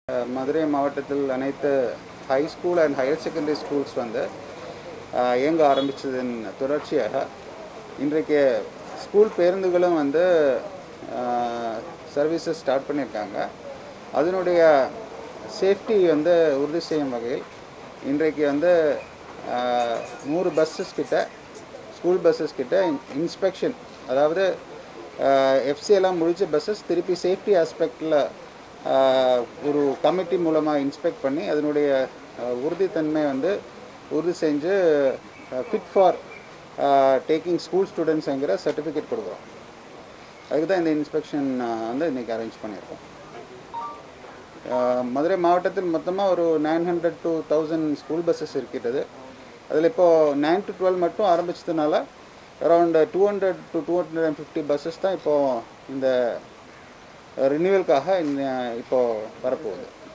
அஹ், மதுரை மாவட்டத்தில் அனைத்து high school and higher secondary schools வந்து அஹ், இயங்க ஆரம்பித்ததன் தொடர்ச்சியாக இன்றைக்கு ஸ்கூல் பேருந்துகளும் வந்து சர்வீசஸ் ஸ்டார்ட் பண்ணியிருக்காங்க அதனுடைய சேஃப்டி வந்து உறுதி செய்யும் வகையில் இன்றைக்கு வந்து அஹ், நூறு பஸ்ஸஸ் கிட்ட ஸ்கூல் பஸ்ஸஸ் கிட்ட இன்ஸ்பெக்ஷன் அதாவது எஃப்சி எல்லாம் முடிச்ச பஸ்ஸஸ் திருப்பி சேஃப்டி ஆஸ்பெக்டில் ஒரு கமிட்டி மூலமாக இன்ஸ்பெக்ட் பண்ணி அதனுடைய அஹ், உறுதித்தன்மை வந்து உறுதி செஞ்சு ஃபிட் ஃபார் டேக்கிங் ஸ்கூல் ஸ்டூடெண்ட்ஸுங்கிற சர்டிஃபிகேட் கொடுக்குறோம் அதுக்கு தான் இந்த இன்ஸ்பெக்ஷன் வந்து இன்றைக்கி அரேஞ்ச் பண்ணியிருக்கோம் அஹ், மதுரை மாவட்டத்தில் மொத்தமாக ஒரு nine hundred to thousand school buses இருக்கிறது அதில் இப்போது நைன் டு டுவெல் மட்டும் ஆரம்பிச்சதுனால around two hundred to two hundred and fifty buses தான் இப்போது இந்த ரினியூவலுக்காக இந்த இப்போது வரப்போகுது